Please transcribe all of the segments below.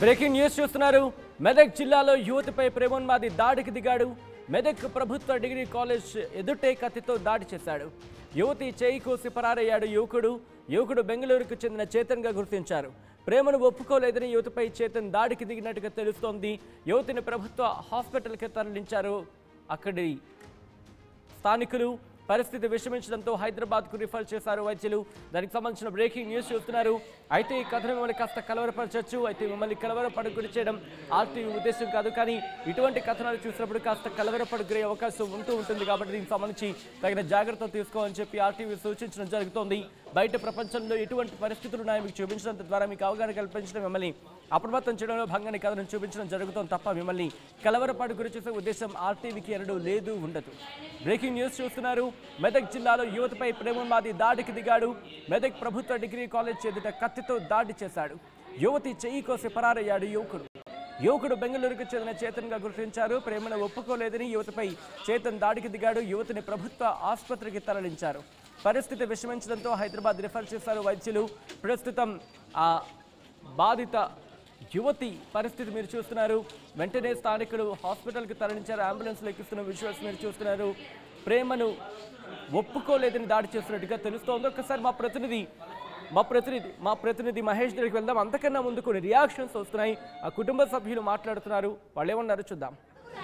Breaking news చూస్తున్నారు మెదక్ జిల్లాలో యువతిపై ప్రేమోన్మాది దాడికి దిగాడు మెదక్ ప్రభుత్వ డిగ్రీ కాలేజ్ ఎదుటే కత్తితో దాడి చేశాడు యువతి చేయి కోసి పరారయ్యాడు యువకుడు యువకుడు బెంగళూరుకు చెందిన చేతన్గా గుర్తించారు ప్రేమను ఒప్పుకోలేదని యువతిపై చేతన్ దాడికి దిగినట్టుగా తెలుస్తోంది యువతిని ప్రభుత్వ హాస్పిటల్కి తరలించారు అక్కడి స్థానికులు పరిస్థితి విషమించడంతో హైదరాబాద్కు రిఫర్ చేశారు వైద్యులు దానికి సంబంధించిన బ్రేకింగ్ న్యూస్ చూస్తున్నారు అయితే ఈ కథను మిమ్మల్ని కాస్త కలవరపరచవచ్చు అయితే మిమ్మల్ని కలవరపడుకుని చేయడం ఆర్టీవీ ఉద్దేశం కాదు కానీ ఇటువంటి కథనాలు చూసినప్పుడు కాస్త కలవరపడుకునే అవకాశం ఉంటూ ఉంటుంది కాబట్టి దీనికి సంబంధించి తగిన జాగ్రత్తలు తీసుకోవాలని చెప్పి ఆర్టీవీ సూచించడం జరుగుతోంది బయట ప్రపంచంలో ఎటువంటి పరిస్థితులు ఉన్నాయో మీకు చూపించడం ద్వారా మీకు అవగాహన కల్పించడం మిమ్మల్ని అప్రమత్తం చేయడంలో భాగంగా కథను చూపించడం జరుగుతుంది తప్ప మిమ్మల్ని కలవరపాటు గురి చేసే ఉద్దేశం ఆర్టీవీకి ఎరడు లేదు ఉండదు బ్రేకింగ్ న్యూస్ చూస్తున్నారు మెదక్ జిల్లాలో యువతపై ప్రేమోన్మాది దాడికి దిగాడు మెదక్ ప్రభుత్వ డిగ్రీ కాలేజ్ ఎదుట కత్తితో దాడి చేశాడు యువతి చెయ్యి కోసి పరారయ్యాడు యువకుడు యువకుడు బెంగళూరుకు చెందిన చేతన్గా గుర్తించారు ప్రేమను ఒప్పుకోలేదని యువతపై చేతన్ దాడికి దిగాడు యువతిని ప్రభుత్వ ఆసుపత్రికి తరలించారు పరిస్థితి విషమించడంతో హైదరాబాద్ రిఫర్ చేశారు వైద్యులు ప్రస్తుతం ఆ బాధిత యువతి పరిస్థితి మీరు చూస్తున్నారు వెంటనే స్థానికులు హాస్పిటల్కి తరలించారు అంబులెన్స్లో ఎక్కిస్తున్న విజువల్స్ మీరు చూస్తున్నారు ప్రేమను ఒప్పుకోలేదని దాడి చేస్తున్నట్టుగా తెలుస్తోంది ఒక్కసారి మా ప్రతినిధి మా ప్రతినిధి మా ప్రతినిధి మహేష్ దగ్గరికి వెళ్దాం అంతకన్నా ముందు కొన్ని రియాక్షన్స్ వస్తున్నాయి ఆ కుటుంబ సభ్యులు మాట్లాడుతున్నారు వాళ్ళు ఏమన్నారు చూద్దాం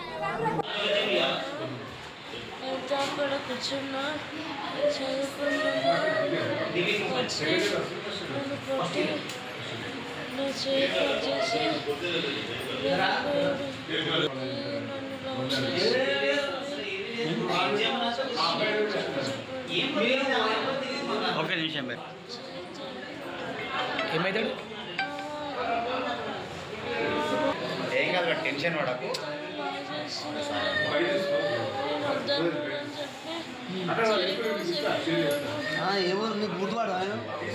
అయితే అక్కడ కూర్చున్నా చదువుకుంటున్నా వచ్చి నన్ను కొట్టి నా చేయి కట్ చేసి వెళ్ళిపోయాడు. నన్ను లవ్ చేసి ఒక నిమిషం బే ఏమవుతాడు ఏం కాదు టెన్షన్ పడకు ఎవరు నీకు గుర్తుపాడు ఆయన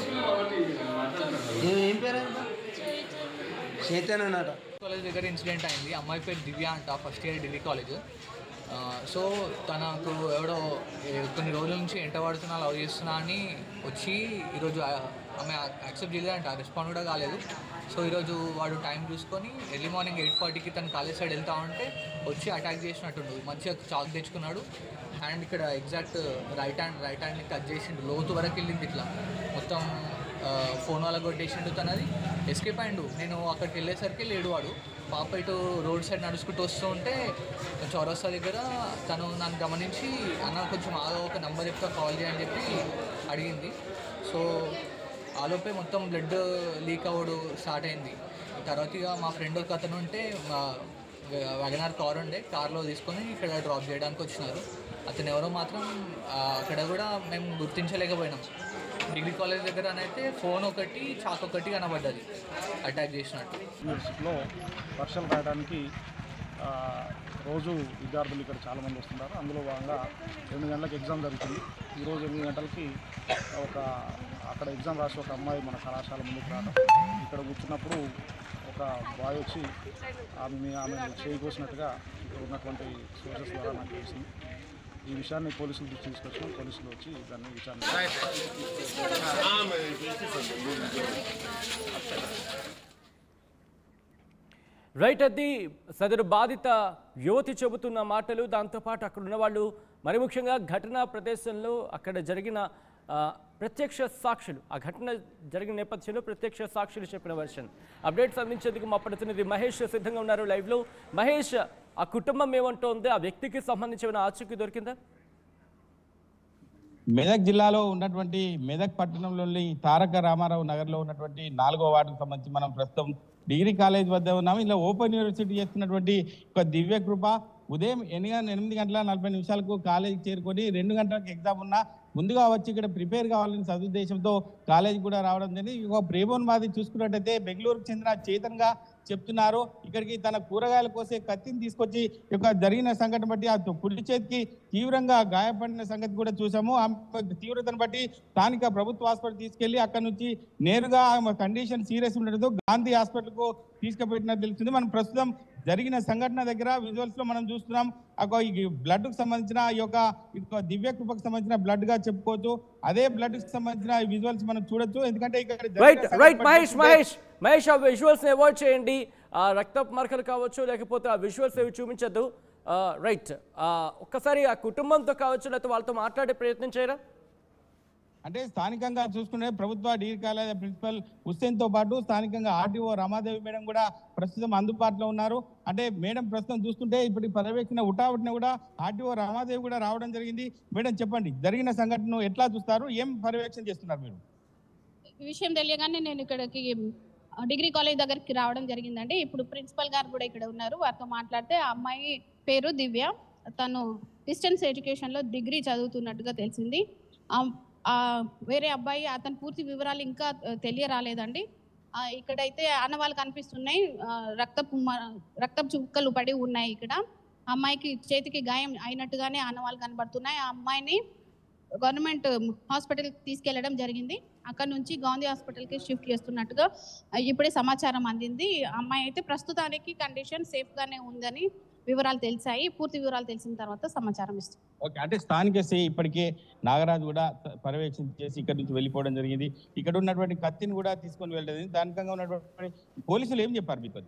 ఏం ఏం పేరు ఆయన చైతన్య అన్నట కాలేజ్ దగ్గర ఇన్సిడెంట్ అయింది అమ్మాయి పేరు దివ్య అంట ఫస్ట్ ఇయర్ డిగ్రీ కాలేజ్ ఆ, సో తనకు ఎవడో ఏ, కొన్ని రోజుల నుంచి ఎంట పడుతున్నా లవ్ చేస్తున్నా అని వచ్చి ఈరోజు ఆ- ఆమె యాక్సెప్ట్ చేయలేదంట రెస్పాండ్ కూడా కాలేదు సో ఈరోజు వాడు టైం చూసుకొని ఎర్లీ మార్నింగ్ ఎయిట్ ఫార్టీకి తన కాలేజ్ సైడ్ వెళ్తా ఉంటే వచ్చి అటాక్ చేసినట్టుండు మంచిగా చాక్ తెచ్చుకున్నాడు అండ్ ఇక్కడ ఎగ్జాక్ట్ రైట్ హ్యాండ్ రైట్ హ్యాండ్ని కట్ చేసిండు లోతు వరకు వెళ్ళింది ఇట్లా మొత్తం ఫోన్ వాళ్ళ కొట్టేసిండు తనది ఎస్కేప్ అయిండు నేను అక్కడికి వెళ్ళేసరికి లేడు వాడు పాప ఇటు రోడ్ సైడ్ నడుచుకుంటూ వస్తూ ఉంటే చౌరస్తా దగ్గర తను నన్ను గమనించి అన్న కొంచెం ఆగా ఒక నెంబర్ చెప్తా కాల్ చేయని చెప్పి అడిగింది సో ఆలోపే మొత్తం బ్లడ్ లీక్ అవ్వడు స్టార్ట్ అయింది తర్వాత ఇక మా ఫ్రెండ్ ఒక అతను ఉంటే మా వగనార్ కార్ ఉండే కార్లో తీసుకొని ఇక్కడ డ్రాప్ చేయడానికి వచ్చినారు అతను ఎవరో మాత్రం ఆ, అక్కడ కూడా మేము గుర్తించలేకపోయినాం డిగ్రీ కాలేజ్ దగ్గర అయితే ఫోన్ ఒకటి చాక్ ఒకటి కనబడ్డది అటాక్ చేసినట్టు యూనివర్సిటీలో వర్షాలు రాయడానికి ఆ, రోజు విద్యార్థులు ఇక్కడ చాలామంది వస్తున్నారు అందులో భాగంగా రెండు గంటలకు ఎగ్జామ్ జరుగుతుంది ఈరోజు ఎనిమిది గంటలకి ఒక అక్కడ ఎగ్జామ్ రాసి ఒక అమ్మాయి మన కళాశాల ముందుకు రావడం ఇక్కడ కూర్చున్నప్పుడు ఒక బాయ్ వచ్చి ఆమె ఆమె చేయి కోసినట్టుగా ఇక్కడ ఉన్నటువంటి సోర్సెస్ ద్వారా నాకు తెలిసింది ఈ విషయాన్ని పోలీసులు దృష్టి తీసుకొచ్చిన పోలీసులు వచ్చి దాన్ని విచారణ రైట్ అది సదరు బాధిత యువతి చెబుతున్న మాటలు దాంతోపాటు అక్కడ ఉన్న వాళ్ళు మరి ముఖ్యంగా ఘటనా ప్రదేశంలో అక్కడ జరిగిన ఆ, ప్రత్యక్ష సాక్షులు ఆ ఘటన జరిగిన నేపథ్యంలో ప్రత్యక్ష సాక్షులు చెప్పిన వర్షన్ అప్డేట్స్ అందించేందుకు మా ప్రతినిధి మహేష్ సిద్ధంగా ఉన్నారు లైవ్లో మహేష్ ఆ కుటుంబం ఏమంటోంది ఆ వ్యక్తికి సంబంధించిన ఆచూకీ దొరికిందా మెదక్ జిల్లాలో ఉన్నటువంటి మెదక్ పట్టణంలోని తారక రామారావు నగర్లో ఉన్నటువంటి నాలుగో వార్డుకు సంబంధించి మనం ప్రస్తుతం డిగ్రీ కాలేజ్ వద్ద ఉన్నాము ఇలా ఓపెన్ యూనివర్సిటీ చేస్తున్నటువంటి ఒక దివ్య కృప ఉదయం ఎన్ని గంటల ఎనిమిది గంటల నలభై నిమిషాలకు కాలేజీకి చేరుకొని రెండు గంటలకు ఎగ్జామ్ ఉన్నా ముందుగా వచ్చి ఇక్కడ ప్రిపేర్ కావాలని సదుద్దేశంతో కాలేజీ కూడా రావడం జరిగింది ఇక ప్రేమోన్మాది చూసుకున్నట్టయితే బెంగళూరుకు చెందిన చేతన్గా చెప్తున్నారు ఇక్కడికి తన కూరగాయల కోసే కత్తిని తీసుకొచ్చి ఈ యొక్క జరిగిన సంఘటన బట్టి ఆ కుడి చేతికి తీవ్రంగా గాయపడిన సంగతి కూడా చూసాము ఆ తీవ్రతను బట్టి స్థానిక ప్రభుత్వ హాస్పిటల్ తీసుకెళ్లి అక్కడ నుంచి నేరుగా ఆమె కండిషన్ సీరియస్ ఉండడంతో గాంధీ హాస్పిటల్ కు తీసుకుపెట్టినట్టు తెలుస్తుంది మనం ప్రస్తుతం జరిగిన సంఘటన దగ్గర విజువల్స్ లో మనం చూస్తున్నాం ఒక ఈ బ్లడ్ కు సంబంధించిన ఈ యొక్క ఈ యొక్క దివ్య కృపకు సంబంధించిన బ్లడ్ గా చెప్పుకోవచ్చు అదే బ్లడ్ కు సంబంధించిన విజువల్స్ మనం చూడొచ్చు ఎందుకంటే ఇక్కడ జరిగిన రైట్ సంఘటన రైట్ మహేష్ చూస్తుంటే- మహేష్ మహేష్ ఆ విజువల్స్ అవాయిడ్ చేయండి ఆ రక్తపు మరకలు కావచ్చు లేకపోతే ఆ విజువల్స్ ఏవి చూపించద్దు రైట్ ఒక్కసారి ఆ కుటుంబంతో కావచ్చు లేకపోతే వాళ్ళతో మాట్లాడే ప్రయత్నం చేయరా అంటే స్థానికంగా చూసుకుంటే ప్రభుత్వ డిగ్రీ కాలేజ్ ప్రిన్సిపల్ హుస్సేన్ తో పాటు స్థానికంగా ఆర్టీఓ రమాదేవి మేడం కూడా ప్రస్తుతం అందుబాటులో ఉన్నారు అంటే మేడం ప్రస్తుతం చూస్తుంటే ఇప్పటి పర్యవేక్షణ ఉటావుటిన కూడా ఆర్టీఓ రమాదేవి కూడా రావడం జరిగింది మేడం చెప్పండి జరిగిన సంఘటనను ఎట్లా చూస్తారు ఏం పర్యవేక్షణ చేస్తున్నారు మీరు ఈ విషయం తెలియగానే నేను ఇక్కడికి ఆ, డిగ్రీ కాలేజ్ దగ్గరికి రావడం జరిగిందండి ఇప్పుడు ప్రిన్సిపల్ గారు కూడా ఇక్కడ ఉన్నారు వారితో మాట్లాడితే ఆ అమ్మాయి పేరు దివ్య తను డిస్టెన్స్ ఎడ్యుకేషన్లో డిగ్రీ చదువుతున్నట్టుగా తెలిసింది ఆ- ఆ వేరే అబ్బాయి అతని పూర్తి వివరాలు ఇంకా ఆ, తెలియరాలేదండి ఆ, ఇక్కడైతే ఆనవాళ్ళు కనిపిస్తున్నాయి ఆ, రక్తపు మ- రక్తపు చుక్కలు పడి ఉన్నాయి ఇక్కడ అమ్మాయికి చేతికి గాయం అయినట్టుగానే ఆనవాళ్ళు కనబడుతున్నాయి ఆ అమ్మాయిని గవర్నమెంట్ హాస్పిటల్కి తీసుకెళ్లడం జరిగింది అక్కడ నుంచి గాంధీ హాస్పిటల్కి షిఫ్ట్ చేస్తున్నట్టుగా ఆ, ఇప్పుడే సమాచారం అందింది ఆ అమ్మాయి అయితే ప్రస్తుతానికి కండిషన్ సేఫ్గానే ఉందని వివరాలు తెలిసాయి పూర్తి వివరాలు తెలిసిన తర్వాత సమాచారం ఇస్తాం ఓకే అంటే స్థానిక సే ఇప్పటికే నాగరాజు కూడా పర్యవేక్షణ చేసి ఇక్కడ నుంచి వెళ్ళిపోవడం జరిగింది ఇక్కడ ఉన్నటువంటి కత్తిని కూడా తీసుకొని వెళ్ళడం స్థానికంగా ఉన్నటువంటి పోలీసులు ఏం చెప్పారు మీతో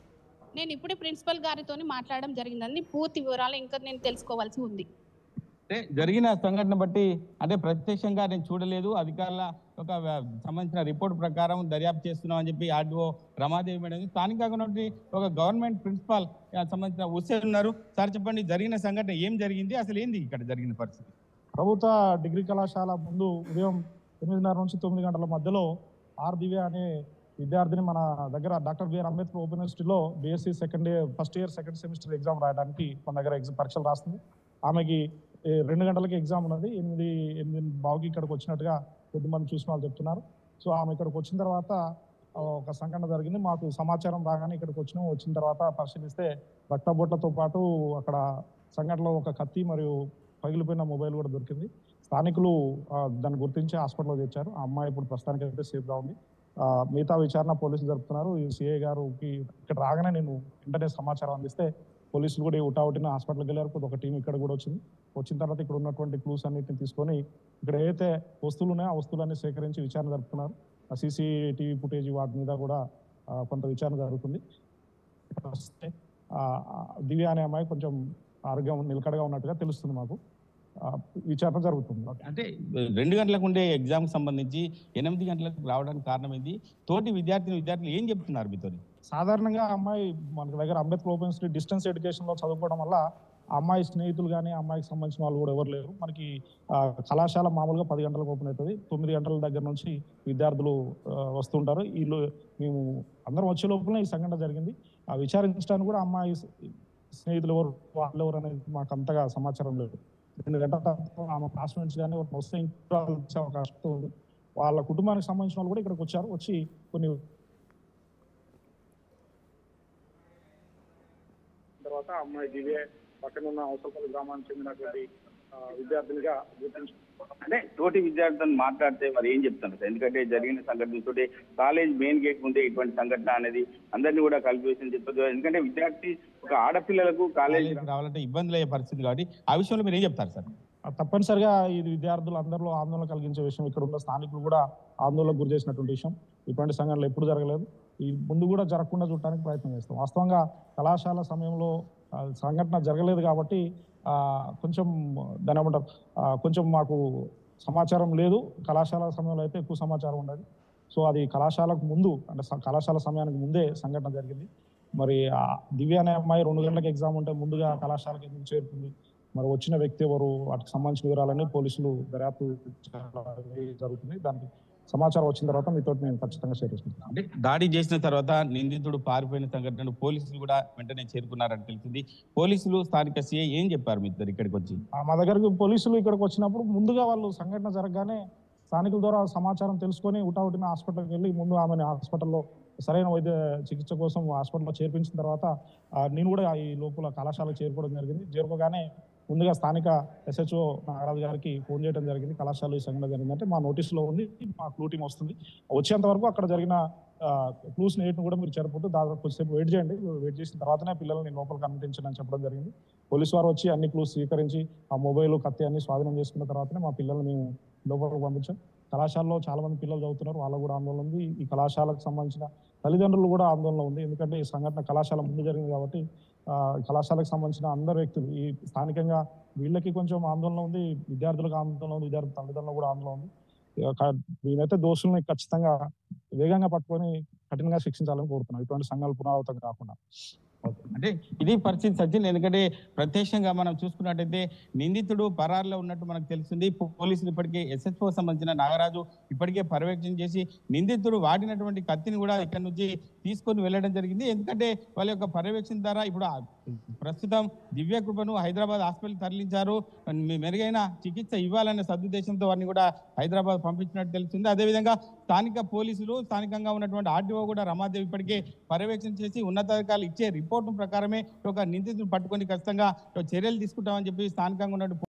నేను ఇప్పుడే ప్రిన్సిపల్ గారితో మాట్లాడడం జరిగిందని పూర్తి వివరాలు ఇంకా నేను తెలుసుకోవాల్సి ఉంది అంటే జరిగిన సంఘటన బట్టి అంటే ప్రత్యక్షంగా నేను చూడలేదు అధికారుల ఒక వ- సంబంధించిన రిపోర్ట్ ప్రకారం దర్యాప్తు చేస్తున్నాం అని చెప్పి ఆర్డీఓ రమాదేవి మేడం స్థానికంగా ఉన్నటువంటి ఒక గవర్నమెంట్ ప్రిన్సిపాల్ ఆ, సంబంధించిన హుస్సేన్ ఉన్నారు సార్ చెప్పండి జరిగిన సంఘటన ఏం జరిగింది అసలు ఏంది ఇక్కడ జరిగిన పరిస్థితి ప్రభుత్వ డిగ్రీ కళాశాల ముందు ఉదయం ఎనిమిదిన్నర నుంచి తొమ్మిది గంటల మధ్యలో ఆర్ దివ్య అనే విద్యార్థిని మన దగ్గర డాక్టర్ బిఆర్ అంబేద్కర్ ఓపెన్ యూనివర్సిటీలో BSc second year first year second semester exam రాయడానికి మన దగ్గర ఎగ్జామ్ పరీక్షలు రాస్తుంది ఆమెకి ఏ, రెండు గంటలకి ఎగ్జామ్ ఉన్నది ఎనిమిది ఎనిమిది బావుకి ఇక్కడికి వచ్చినట్టుగా కొద్దిమంది చూసిన వాళ్ళు చెప్తున్నారు సో ఆమె ఇక్కడికి వచ్చిన తర్వాత ఆ, ఒక సంఘటన జరిగింది మాకు సమాచారం రాగానే ఇక్కడికి వచ్చినాం వచ్చిన తర్వాత పరిశీలిస్తే రక్తబొట్లతో పాటు అక్కడ సంఘటనలో ఒక కత్తి మరియు పగిలిపోయిన మొబైల్ కూడా దొరికింది స్థానికులు ఆ, దాన్ని గుర్తించి హాస్పిటల్లో తెచ్చారు ఆ అమ్మాయి ఇప్పుడు ప్రస్తుతానికి అయితే సేఫ్గా ఉంది ఆ, మిగతా విచారణ పోలీసులు జరుపుతున్నారు ఈ సిఐ గారికి ఇక్కడ రాగానే నేను వెంటనే సమాచారం అందిస్తే పోలీసులు కూడా ఉటావుటిన హాస్పిటల్కి వెళ్ళారు కొద్ది ఒక టీం ఇక్కడ కూడా వచ్చింది వచ్చిన తర్వాత ఇక్కడ ఉన్నటువంటి క్లూస్ అన్నిటిని తీసుకొని ఇక్కడ ఏదైతే వస్తువులు ఉన్నాయో ఆ వస్తువులన్నీ సేకరించి విచారణ జరుపుతున్నారు ఆ సీసీటీవీ ఫుటేజ్ వాటి మీద కూడా ఆ, కొంత విచారణ జరుగుతుంది వస్తే, ఆ, ఆ, దివ్య అనే అమ్మాయి కొంచెం ఆరోగ్యం నిలకడగా ఉన్నట్టుగా తెలుస్తుంది మాకు ఆ, విచారణ జరుగుతుంది అంటే రెండు గంటలకు ఉండే ఎగ్జామ్ సంబంధించి ఎనిమిది గంటలకు రావడానికి కారణం ఏంది తోటి విద్యార్థిని విద్యార్థులు ఏం చెప్తున్నారు మీతో సాధారణంగా ఆ అమ్మాయి మన దగ్గర అంబేద్కర్ ఓపెన్ యూనివర్సిటీ డిస్టెన్స్ ఎడ్యుకేషన్లో చదువుకోవడం వల్ల ఆ అమ్మాయి స్నేహితులు కానీ అమ్మాయికి సంబంధించిన వాళ్ళు కూడా ఎవరు లేరు మనకి ఆ, కళాశాల మామూలుగా పది గంటలకు ఓపెన్ అవుతుంది తొమ్మిది గంటల దగ్గర నుంచి విద్యార్థులు ఆ, వస్తుంటారు వీళ్ళు మేము అందరం వచ్చే లోపల ఈ సంఘటన జరిగింది ఆ విచారించడానికి కూడా అమ్మాయి స్నేహితులు ఎవరు వాళ్ళు ఎవరు అనేది మాకు అంతగా సమాచారం లేదు రెండు గంటల తర్వాత ఆమె క్లాస్మేట్స్ కానీ ఎవరు వస్తే ఇంకా వచ్చే అవకాశం ఉంది వాళ్ళ కుటుంబానికి సంబంధించిన వాళ్ళు కూడా ఇక్కడికి వచ్చారు వచ్చి కొన్ని తర్వాత అమ్మాయి దివ్య పక్కన ఉన్న అవసరపల్లి గ్రామానికి చెందినటువంటి ఆ, విద్యార్థినిగా గుర్తించు అంటే తోటి విద్యార్థులను మాట్లాడితే మరి ఏం చెప్తాను సార్ ఎందుకంటే జరిగిన సంఘటన తోటి కాలేజ్ మెయిన్ గేట్ ముందే ఇటువంటి సంఘటన అనేది అందరినీ కూడా కలిపేసి చెప్పదు ఎందుకంటే విద్యార్థి ఒక ఆడపిల్లలకు కాలేజ్ కాలేజీకి రావాలంటే ఇబ్బందులు అయ్యే పరిస్థితి కాబట్టి ఆ విషయంలో మీరు ఏం చెప్తారు సార్ ఆ, తప్పనిసరిగా ఇది విద్యార్థులు అందరిలో ఆందోళన కలిగించే విషయం ఇక్కడ ఉన్న స్థానికులు కూడా ఆందోళనకు గురి చేసినటువంటి విషయం ఇటువంటి సంఘటనలు ఎప్పుడు జరగలేదు ఈ ముందు కూడా జరగకుండా చూడడానికి ప్రయత్నం చేస్తాం వాస్తవంగా కళాశాల సమయంలో ఆ, సంఘటన జరగలేదు కాబట్టి ఆ, కొంచెం దాని ఏమంటారు ఆ, కొంచెం మాకు సమాచారం లేదు కళాశాల సమయంలో అయితే ఎక్కువ సమాచారం ఉండదు సో అది కళాశాలకు ముందు అంటే స- కళాశాల సమయానికి ముందే సంఘటన జరిగింది మరి ఆ దివ్య అనే అమ్మాయి రెండు గంటలకు ఎగ్జామ్ ఉంటే ముందుగా కళాశాలకు ఎందుకు చేరుకుంది మరి వచ్చిన వ్యక్తి ఎవరు వాటికి సంబంధించిన వివరాలన్నీ పోలీసులు దర్యాప్తు జరుగుతుంది దానికి సమాచారం వచ్చిన తర్వాత మీతో నేను ఖచ్చితంగా షేర్ చేసుకుంటాను అంటే దాడి చేసిన తర్వాత నిందితుడు పారిపోయిన సంఘటనను పోలీసులు కూడా వెంటనే చేరుకున్నారని తెలిసింది పోలీసులు స్థానిక సీఐ ఏం చెప్పారు మీ ఇద్దరు ఇక్కడికి వచ్చి ఆ, మా దగ్గరకు పోలీసులు ఇక్కడికి వచ్చినప్పుడు ముందుగా వాళ్ళు సంఘటన జరగగానే స్థానికుల ద్వారా సమాచారం తెలుసుకొని ఉటావుటిన హాస్పిటల్కి వెళ్ళి ముందు ఆమెను హాస్పిటల్లో సరైన వైద్య చికిత్స కోసం హాస్పిటల్లో చేర్పించిన తర్వాత ఆ, నేను కూడా ఈ లోపల కళాశాలకు చేరుకోవడం జరిగింది చేరుకోగానే ముందుగా స్థానిక ఎస్హెచ్ఓ నాగరాజు గారికి ఫోన్ చేయడం జరిగింది కళాశాల ఈ సంఘటన జరిగిందంటే మా నోటీసులో ఉంది మా క్లూ టీం వస్తుంది వచ్చేంత వరకు అక్కడ జరిగిన క్లూస్ ఎయిట్ను కూడా మీరు చేరపోతే దాదాపు కొద్దిసేపు వెయిట్ చేయండి వెయిట్ చేసిన తర్వాతనే పిల్లల్ని లోపలికి అనుమతించండి అని చెప్పడం జరిగింది పోలీసు వారు వచ్చి అన్ని క్లూస్ స్వీకరించి ఆ మొబైల్ కత్తి అన్ని స్వాధీనం చేసుకున్న తర్వాతనే మా పిల్లల్ని మేము లోపలికి పంపించాం కళాశాలలో చాలా మంది పిల్లలు చదువుతున్నారు వాళ్ళకు కూడా ఆందోళన ఉంది ఈ కళాశాలకు సంబంధించిన తల్లిదండ్రులు కూడా ఆందోళన ఉంది ఎందుకంటే ఈ సంఘటన కళాశాల ముందు జరిగింది కాబట్టి ఆ, కళాశాలకు సంబంధించిన అందరు వ్యక్తులు ఈ స్థానికంగా వీళ్ళకి కొంచెం ఆందోళన ఉంది విద్యార్థులకు ఆందోళన ఉంది విద్యార్థి తల్లిదండ్రులకు కూడా ఆందోళన ఉంది ఇక క- నేనైతే దోషుల్ని ఖచ్చితంగా వేగంగా పట్టుకొని కఠినంగా శిక్షించాలని కోరుతున్నాను ఇటువంటి సంఘాలు పునరావృతం కాకుండా అంటే ఇది పరిస్థితి సచిన్ ఎందుకంటే ప్రత్యక్షంగా మనం చూసుకున్నట్టయితే నిందితుడు పరారులో ఉన్నట్టు మనకు తెలుస్తుంది పో- పోలీసులు ఇప్పటికే ఎస్ఎస్ఓ సంబంధించిన నాగరాజు ఇప్పటికే పర్యవేక్షణ చేసి నిందితుడు వాడినటువంటి కత్తిని కూడా ఇక్కడ నుంచి తీసుకొని వెళ్ళడం జరిగింది ఎందుకంటే వాళ్ళ యొక్క పర్యవేక్షణ ద్వారా ఇప్పుడు ఆ ప్రస్తుతం దివ్య కృపను హైదరాబాద్ హాస్పిటల్ తరలించారు మె- మెరుగైన చికిత్స ఇవ్వాలనే సదుద్దేశంతో వారిని కూడా హైదరాబాద్ పంపించినట్టు తెలుస్తుంది అదేవిధంగా స్థానిక పోలీసులు స్థానికంగా ఉన్నటువంటి ఆర్టీఓ కూడా రమాదేవి ఇప్పటికే పర్యవేక్షణ చేసి ఉన్నతాధికారులు ఇచ్చే రిపోర్టు ప్రకారమే ఒక నిందితుడిని పట్టుకొని ఖచ్చితంగా చర్యలు తీసుకుంటామని చెప్పి స్థానికంగా ఉన్నటువంటి